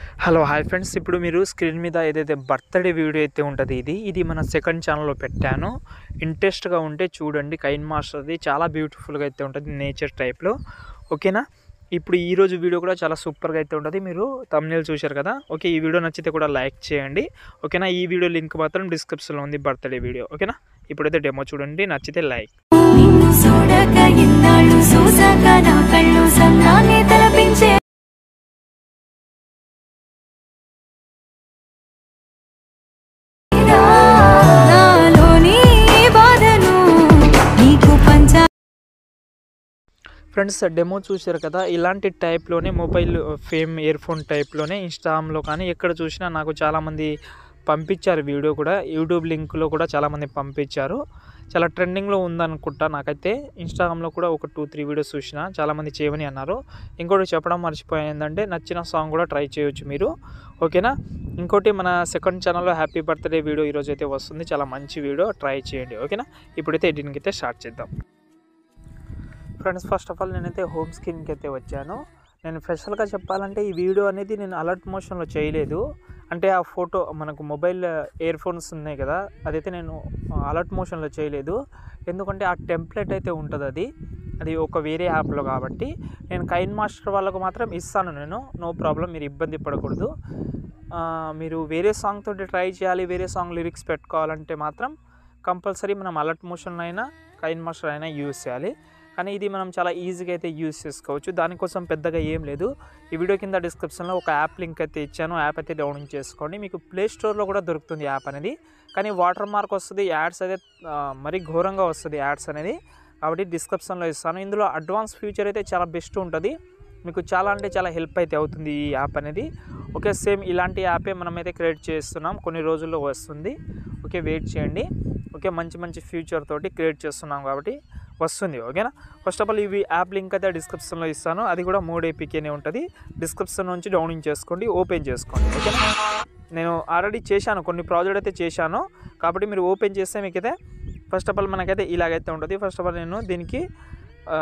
hello hi friends ఇప్పుడు మీరు screen మీద ఏదైతే బర్త్డే వీడియో అయితే ఉంటుంది ఇది ఇది మన సెకండ్ ఛానల్లో పెట్టాను ఇంట్రెస్ట్గా ఉంటే చూడండి కైన్ మాస్టర్ది చాలా బ్యూటిఫుల్గా అయితే ఉంటుంది నేచర్ టైప్లో ఓకేనా ఇప్పుడు ఈ రోజు వీడియో కూడా చాలా సూపర్గా అయితే ఉంటుంది మీరు తమ్నేల్ చూశారు కదా ఓకే ఈ వీడియో నచ్చితే కూడా లైక్ చేయండి ఓకేనా ఈ వీడియో లింక్ మాత్రం డిస్క్రిప్షన్లో ఉంది బర్త్డే వీడియో ఓకేనా ఇప్పుడైతే డెమో చూడండి నచ్చితే లైక్ నిన్ను చూడక ఇన్నాళ్ళు చూసాక నా కళ్ళు సన్నాన్ని తలపించే నాలోని బాధను నీకు పంచా ఫ్రెండ్స్ డెమో చూశారు కదా ఇలాంటి టైప్లోనే మొబైల్ ఫేమ్ ఇయర్ ఫోన్ టైప్లోనే ఇన్స్టాగ్రామ్లో కానీ ఎక్కడ చూసినా నాకు చాలామంది పంపించారు వీడియో కూడా యూట్యూబ్ లింక్లో కూడా చాలామంది పంపించారు చాలా ట్రెండింగ్లో ఉందనుకుంటా నాకైతే ఇన్స్టాగ్రామ్లో కూడా ఒక టూ త్రీ వీడియోస్ చూసిన చాలామంది చేయమని అన్నారు ఇంకోటి చెప్పడం మర్చిపోయిందంటే నచ్చిన సాంగ్ కూడా ట్రై చేయొచ్చు మీరు ఓకేనా ఇంకోటి మన సెకండ్ ఛానల్లో హ్యాపీ బర్త్డే వీడియో ఈరోజు అయితే వస్తుంది చాలా మంచి వీడియో ట్రై చేయండి ఓకేనా ఇప్పుడైతే ఎడిటింగ్ అయితే స్టార్ట్ చేద్దాం ఫ్రెండ్స్ ఫస్ట్ ఆఫ్ ఆల్ నేనైతే హోమ్ స్క్రీన్కి అయితే వచ్చాను నేను స్పెషల్గా చెప్పాలంటే ఈ వీడియో అనేది నేను అలర్ట్ మోషన్లో చేయలేదు అంటే ఆ ఫోటో మనకు మొబైల్ ఇయర్ ఫోన్స్ ఉన్నాయి కదా అదైతే నేను అలర్ట్ మోషన్లో చేయలేదు ఎందుకంటే ఆ టెంప్లెట్ అయితే ఉంటుంది అది అది ఒక వేరే యాప్లో కాబట్టి నేను కైన్ మాస్టర్ వాళ్ళకు మాత్రం ఇస్తాను నేను నో ప్రాబ్లం మీరు ఇబ్బంది పడకూడదు ఆ, మీరు వేరే సాంగ్ తోటి ట్రై చేయాలి వేరే సాంగ్ లిరిక్స్ పెట్టుకోవాలంటే మాత్రం కంపల్సరీ మనం అలర్ట్ మోషన్ అయినా కైన్ మాస్టర్ అయినా యూస్ చేయాలి కానీ ఇది మనం చాలా ఈజీగా అయితే యూస్ చేసుకోవచ్చు దానికోసం పెద్దగా ఏం లేదు ఈ వీడియో కింద డిస్క్రిప్షన్లో ఒక యాప్ లింక్ అయితే ఇచ్చాను యాప్ అయితే డౌన్లోడ్ చేసుకోండి మీకు ప్లే స్టోర్లో కూడా దొరుకుతుంది యాప్ అనేది కానీ వాటర్ మార్క్ వస్తుంది యాడ్స్ అయితే ఆ, మరీ ఘోరంగా వస్తుంది యాడ్స్ అనేది కాబట్టి డిస్క్రిప్షన్లో ఇస్తాను ఇందులో అడ్వాన్స్ ఫ్యూచర్ అయితే చాలా బెస్ట్ ఉంటుంది మీకు చాలా అంటే చాలా హెల్ప్ అయితే అవుతుంది ఈ యాప్ అనేది ఓకే సేమ్ ఇలాంటి యాపే మనమైతే క్రియేట్ చేస్తున్నాం కొన్ని రోజుల్లో వస్తుంది ఓకే వెయిట్ చేయండి ఓకే మంచి మంచి ఫ్యూచర్ తోటి క్రియేట్ చేస్తున్నాం కాబట్టి వస్తుంది ఓకేనా ఫస్ట్ ఆఫ్ ఆల్ ఇవి యాప్ లింక్ అయితే డిస్క్రిప్షన్లో ఇస్తాను అది కూడా మూడు ఏపీకేనే ఉంటుంది డిస్క్రిప్షన్ నుంచి డౌన్లోడ్ చేసుకోండి ఓపెన్ చేసుకోండి ఓకేనా నేను ఆల్రెడీ చేశాను కొన్ని ప్రాజెక్ట్ అయితే చేశాను కాబట్టి మీరు ఓపెన్ చేస్తే మీకైతే ఫస్ట్ ఆఫ్ ఆల్ మనకైతే ఇలాగైతే ఉంటుంది ఫస్ట్ ఆఫ్ ఆల్ నేను దీనికి ఆ,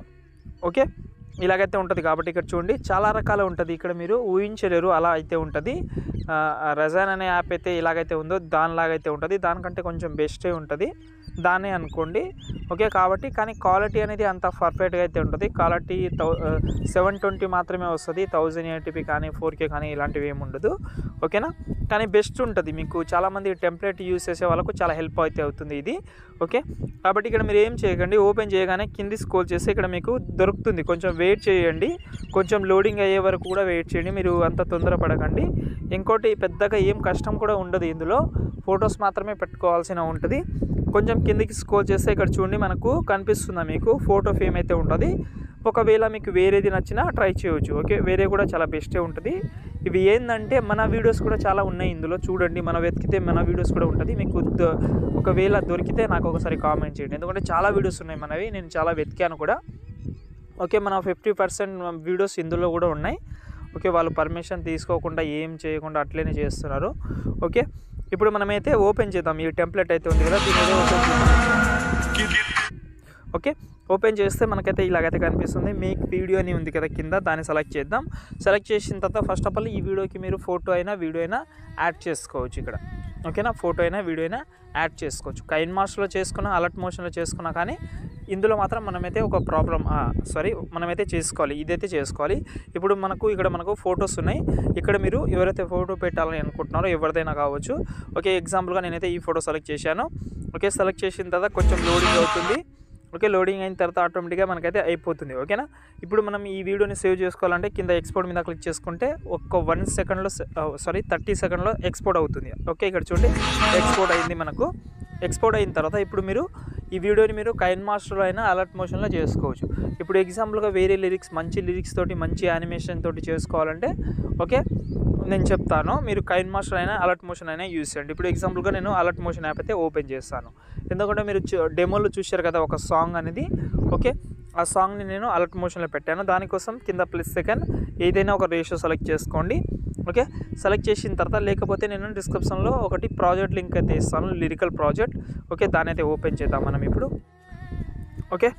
ఓకే ఇలాగైతే ఉంటుంది కాబట్టి ఇక్కడ చూడండి చాలా రకాలు ఉంటుంది ఇక్కడ మీరు ఊహించలేరు అలా అయితే ఉంటుంది రజాన్ అనే యాప్ అయితే ఇలాగైతే ఉందో దానిలాగైతే ఉంటుంది దానికంటే కొంచెం బెస్టే ఉంటుంది దాన్నే అనుకోండి ఓకే కాబట్టి కానీ క్వాలిటీ అనేది అంత పర్ఫెక్ట్గా అయితే ఉంటుంది క్వాలిటీ థౌ సెవెన్ ట్వంటీ మాత్రమే వస్తుంది థౌజండ్ ఎయిటీపీ కానీ ఫోర్ కే కానీ ఇలాంటివి ఏమి ఉండదు ఓకేనా కానీ బెస్ట్ ఉంటుంది మీకు చాలామంది టెంప్లెట్ యూస్ చేసే వాళ్ళకు చాలా హెల్ప్ అయితే అవుతుంది ఇది ఓకే కాబట్టి ఇక్కడ మీరు ఏం చేయకండి ఓపెన్ చేయగానే కింది స్కోల్ చేస్తే ఇక్కడ మీకు దొరుకుతుంది కొంచెం వెయిట్ చేయండి కొంచెం లోడింగ్ అయ్యే వరకు కూడా వెయిట్ చేయండి మీరు అంత తొందరపడకండి ఇంకోటి పెద్దగా ఏం కష్టం కూడా ఉండదు ఇందులో ఫొటోస్ మాత్రమే పెట్టుకోవాల్సిన ఉంటుంది కొంచెం కిందికి స్కోల్ చేస్తే ఇక్కడ చూడండి మనకు కనిపిస్తుందా మీకు ఫోటో ఫేమ్ అయితే ఉంటుంది ఒకవేళ మీకు వేరేది నచ్చినా ట్రై చేయవచ్చు ఓకే వేరే కూడా చాలా బెస్టే ఉంటుంది ఇవి ఏంటంటే మన వీడియోస్ కూడా చాలా ఉన్నాయి ఇందులో చూడండి మన వెతికితే మన వీడియోస్ కూడా ఉంటుంది మీకు దొ- ఒకవేళ దొరికితే నాకు ఒకసారి కామెంట్ చేయండి ఎందుకంటే చాలా వీడియోస్ ఉన్నాయి మనవి నేను చాలా వెతికాను కూడా ఓకే మన ఫిఫ్టీ పర్సెంట్ వీడియోస్ ఇందులో కూడా ఉన్నాయి ఓకే వాళ్ళు పర్మిషన్ తీసుకోకుండా ఏం చేయకుండా అట్లనే చేస్తున్నారు ఓకే ఇప్పుడు మనమైతే ఓపెన్ చేద్దాం ఈ టెంప్లెట్ అయితే ఉంది కదా దీని ఏదో ఓపెన్ చేద్దాం ఓకే ఓపెన్ చేస్తే మనకైతే ఇలాగైతే కనిపిస్తుంది మేక్ వీడియో అని ఉంది కదా కింద దాన్ని సెలెక్ట్ చేద్దాం సెలెక్ట్ చేసిన తర్వాత ఫస్ట్ ఆఫ్ ఆల్ ఈ వీడియోకి మీరు ఫోటో అయినా వీడియో అయినా యాడ్ చేసుకోవచ్చు ఇక్కడ ఓకేనా ఫోటో అయినా వీడియో అయినా యాడ్ చేసుకోవచ్చు కైన్ మాస్టర్లో చేసుకున్నా అలర్ట్ మోషన్లో చేసుకున్నా కానీ ఇందులో మాత్రం మనమైతే ఒక ప్రాబ్లం సారీ మనమైతే చేసుకోవాలి ఇదైతే చేసుకోవాలి ఇప్పుడు మనకు ఇక్కడ మనకు ఫొటోస్ ఉన్నాయి ఇక్కడ మీరు ఎవరైతే ఫోటో పెట్టాలని అనుకుంటున్నారో ఎవరిదైనా కావచ్చు ఓకే ఎగ్జాంపుల్గా నేనైతే ఈ ఫోటో సెలెక్ట్ చేశాను ఓకే సెలెక్ట్ చేసిన తర్వాత కొంచెం లోడింగ్ అవుతుంది ఓకే లోడింగ్ అయిన తర్వాత ఆటోమేటిక్గా మనకైతే అయిపోతుంది ఓకేనా ఇప్పుడు మనం ఈ వీడియోని సేవ్ చేసుకోవాలంటే కింద ఎక్స్పోర్ట్ మీద క్లిక్ చేసుకుంటే ఒక్క వన్ సెకండ్లో సారీ థర్టీ సెకండ్లో ఎక్స్పోర్ట్ అవుతుంది ఓకే ఇక్కడ చూడండి ఎక్స్పోర్ట్ అయింది మనకు ఎక్స్పోర్ట్ అయిన తర్వాత ఇప్పుడు మీరు ఈ వీడియోని మీరు కైన్ మాస్టర్లో అయినా అలర్ట్ మోషన్లో చేసుకోవచ్చు ఇప్పుడు ఎగ్జాంపుల్గా వేరే లిరిక్స్ మంచి లిరిక్స్ తోటి మంచి యానిమేషన్ తోటి చేసుకోవాలంటే ఓకే నేను చెప్తాను మీరు కైన్ మాస్టర్ అయినా అలర్ట్ మోషన్ అయినా యూస్ చేయండి ఇప్పుడు ఎగ్జాంపుల్గా నేను అలర్ట్ మోషన్ యాప్ అయితే ఓపెన్ చేస్తాను ఎందుకంటే మీరు డెమోలో చూశారు కదా ఒక సాంగ్ అనేది ఓకే ఆ సాంగ్ని నేను అలర్ట్ మోషన్లో పెట్టాను దానికోసం కింద ప్లస్ సెకండ్ ఏదైనా ఒక రేషియో సెలెక్ట్ చేసుకోండి ఓకే సెలెక్ట్ చేసిన తర్వాత లేకపోతే నేను డిస్క్రిప్షన్లో ఒకటి ప్రాజెక్ట్ లింక్ అయితే ఇస్తాను లిరికల్ ప్రాజెక్ట్ ఓకే దాన్ని అయితే ఓపెన్ చేద్దాం మనం ఇప్పుడు ఓకే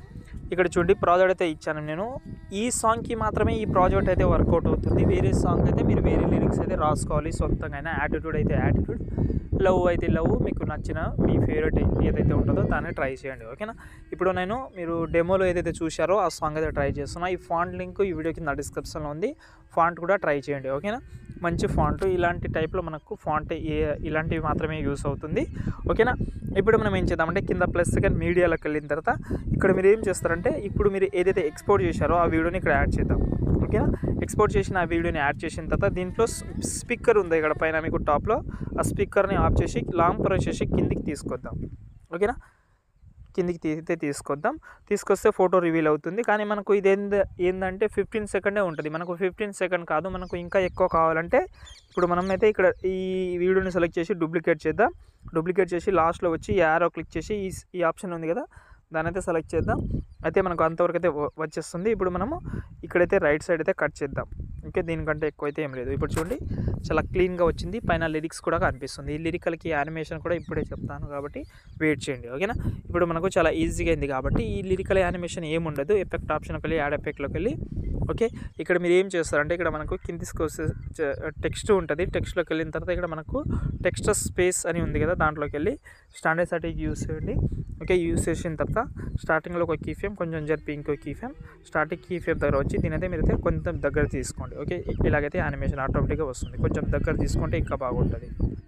ఇక్కడ చూడండి ప్రాజెక్ట్ అయితే ఇచ్చాను నేను ఈ సాంగ్కి మాత్రమే ఈ ప్రాజెక్ట్ అయితే వర్కౌట్ అవుతుంది వేరే సాంగ్ అయితే మీరు వేరే లిరిక్స్ అయితే రాసుకోవాలి సొంతంగా అయినా యాటిట్యూడ్ అయితే యాటిట్యూడ్ లవ్ అయితే లవ్ మీకు నచ్చిన మీ ఫేవరెట్ ఏదైతే ఉంటుందో దాన్ని ట్రై చేయండి ఓకేనా ఇప్పుడు నేను మీరు డెమోలో ఏదైతే చూశారో ఆ సాంగ్ అయితే ట్రై చేస్తున్నా ఈ ఫాంట్ లింక్ ఈ వీడియో కింద డిస్క్రిప్షన్లో ఉంది ఫాంట్ కూడా ట్రై చేయండి ఓకేనా మంచి ఫాంట్ ఇలాంటి టైప్లో మనకు ఫాంట్ ఏ ఇలాంటివి మాత్రమే యూస్ అవుతుంది ఓకేనా ఇప్పుడు మనం ఏం చేద్దామంటే కింద ప్లస్ సెకండ్ మీడియాలోకి వెళ్ళిన తర్వాత ఇక్కడ మీరు ఏం చేస్తారంటే ఇప్పుడు మీరు ఏదైతే ఎక్స్పోర్ట్ చేశారో ఆ వీడియోని ఇక్కడ యాడ్ చేద్దాం ఓకేనా ఎక్స్పోర్ట్ చేసిన ఆ వీడియోని యాడ్ చేసిన తర్వాత దీంట్లో స్పీకర్ ఉంది ఇక్కడ పైన మీకు టాప్లో ఆ స్పీకర్ని ఆఫ్ చేసి లాంగ్ ప్రెస్ చేసి కిందికి తీసుకొద్దాం ఓకేనా కిందికి తీస్తే తీసుకొద్దాం తీసుకొస్తే ఫోటో రివీల్ అవుతుంది కానీ మనకు ఇది ఏంద ఏంటంటే ఫిఫ్టీన్ సెకండే ఉంటుంది మనకు ఫిఫ్టీన్ సెకండ్ కాదు మనకు ఇంకా ఎక్కువ కావాలంటే ఇప్పుడు మనం అయితే ఇక్కడ ఈ వీడియోని సెలెక్ట్ చేసి డూప్లికేట్ చేద్దాం డూప్లికేట్ చేసి లాస్ట్లో వచ్చి యారో క్లిక్ చేసి ఈ ఈ ఆప్షన్ ఉంది కదా దాని అయితే సెలెక్ట్ చేద్దాం అయితే మనకు అంతవరకు అయితే వ- వచ్చేస్తుంది ఇప్పుడు మనము ఇక్కడైతే రైట్ సైడ్ అయితే కట్ చేద్దాం ఓకే దీనికంటే ఎక్కువ అయితే ఏం లేదు ఇప్పుడు చూడండి చాలా క్లీన్గా వచ్చింది పైన లిరిక్స్ కూడా కనిపిస్తుంది ఈ లిరికల్కి యానిమేషన్ కూడా ఇప్పుడే చెప్తాను కాబట్టి వెయిట్ చేయండి ఓకేనా ఇప్పుడు మనకు చాలా ఈజీగా అయింది కాబట్టి ఈ లిరికల్ యానిమేషన్ ఏముండదు ఎఫెక్ట్ ఆప్షన్కి వెళ్ళి యాడ్ ఎఫెక్ట్లోకి వెళ్ళి ఓకే ఇక్కడ మీరు ఏం చేస్తారంటే ఇక్కడ మనకు కిందికి వస్తే టెక్స్ట్ ఉంటుంది టెక్స్ట్లోకి వెళ్ళిన తర్వాత ఇక్కడ మనకు టెక్స్ట్ స్పేస్ అని ఉంది కదా దాంట్లోకి వెళ్ళి స్టాండర్డ్ సర్టికి యూస్ చేయండి ఓకే యూస్ చేసిన తర్వాత స్టార్టింగ్లో ఒక కీ ఫేమ్ కొంచెం జరిపి ఇంకో key frame starting key frame దగ్గర వచ్చి దీనైతే మీరైతే కొంచెం దగ్గర తీసుకోండి ఓకే ఇలాగైతే యానిమేషన్ ఆటోమేటిక్గా వస్తుంది కొంచెం దగ్గర తీసుకుంటే ఇంకా బాగుంటుంది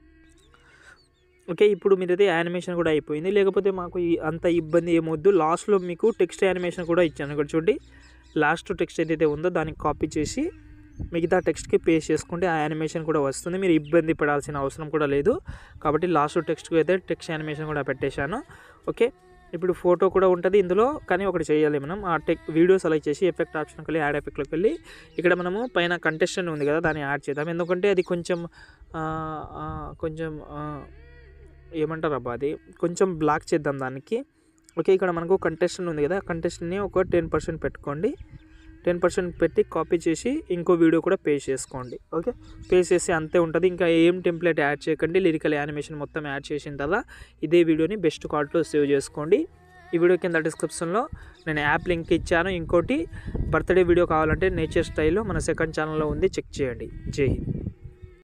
ఓకే ఇప్పుడు మీరైతే యానిమేషన్ కూడా అయిపోయింది లేకపోతే మాకు ఈ అంత ఇబ్బంది ఏమొద్దు లాస్ట్లో మీకు టెక్స్ట్ యానిమేషన్ కూడా ఇచ్చాను ఇక్కడ చూడండి లాస్ట్ టెక్స్ట్ ఏదైతే ఉందో దానికి కాపీ చేసి మిగతా టెక్స్ట్కి పేస్ట్ చేసుకుంటే ఆ యానిమేషన్ కూడా వస్తుంది మీరు ఇబ్బంది పడాల్సిన అవసరం కూడా లేదు కాబట్టి లాస్ట్ టెక్స్ట్కి అయితే టెక్స్ట్ యానిమేషన్ కూడా పెట్టేశాను ఓకే ఇప్పుడు ఫోటో కూడా ఉంటుంది ఇందులో కానీ ఒకటి చేయాలి మనం ఆ టెక్ వీడియో సెలెక్ట్ చేసి ఎఫెక్ట్ ఆప్షన్కి వెళ్ళి యాడ్ ఎఫెక్ట్లోకి వెళ్ళి ఇక్కడ మనము పైన కంటెస్టెంట్ ఉంది కదా దాన్ని యాడ్ చేద్దాం ఎందుకంటే అది కొంచెం ఆ, ఆ, కొంచెం ఆ, ఏమంటారు అబ్బా అది కొంచెం బ్లాక్ చేద్దాం దానికి ఓకే ఇక్కడ మనకు కంటెస్టెంట్ ఉంది కదా కంటెస్టెంట్ని ఒక టెన్ పర్సెంట్ పెట్టుకోండి టెన్ పర్సెంట్ పెట్టి కాపీ చేసి ఇంకో వీడియో కూడా పే చేసుకోండి ఓకే పే చేసి అంతే ఉంటుంది ఇంకా ఏం టెంప్లెట్ యాడ్ చేయకండి లిరికల్ యానిమేషన్ మొత్తం యాడ్ చేసిన తర్వాత ఇదే వీడియోని బెస్ట్ క్వాలిటీలో సేవ్ చేసుకోండి ఈ వీడియో కింద డిస్క్రిప్షన్లో నేను యాప్ లింక్ ఇచ్చాను ఇంకోటి బర్త్డే వీడియో కావాలంటే నేచర్ స్టైల్లో మన సెకండ్ ఛానల్లో ఉంది చెక్ చేయండి జై హింద్